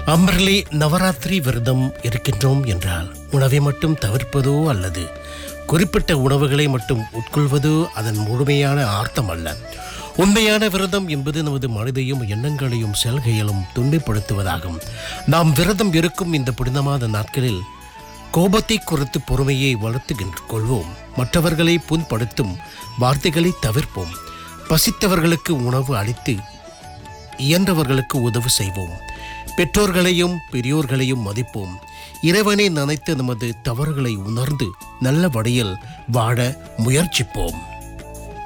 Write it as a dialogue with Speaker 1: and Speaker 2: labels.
Speaker 1: அம்பர்லி நவராத்திரி விரதம் இருக்கின்றோம் என்றால் உணவை மட்டும் தவிர்ப்பதோ அல்லது குறிப்பிட்ட உணவுகளை மட்டும் உட்கொள்வதோ அதன் முழுமையான அர்த்தம் அல்ல உண்மையான விரதம் என்பது நமது மனதையும் எண்ணங்களையும் செல்கையிலும் துண்மைப்படுத்துவதாகும் நாம் விரதம் இருக்கும் இந்த புனிதமான நாட்களில் கோபத்தை குறைத்து பொறுமையை வளர்த்துகின்ற கொள்வோம் மற்றவர்களை புண்படுத்தும் வார்த்தைகளை தவிர்ப்போம் பசித்தவர்களுக்கு உணவு அளித்து இயன்றவர்களுக்கு உதவு செய்வோம் பெற்றோர்களையும் பெரியோர்களையும் மதிப்போம் இறைவனை நினைத்து நமது தவறுகளை உணர்ந்து நல்ல வழியில் வாழ முயற்சிப்போம்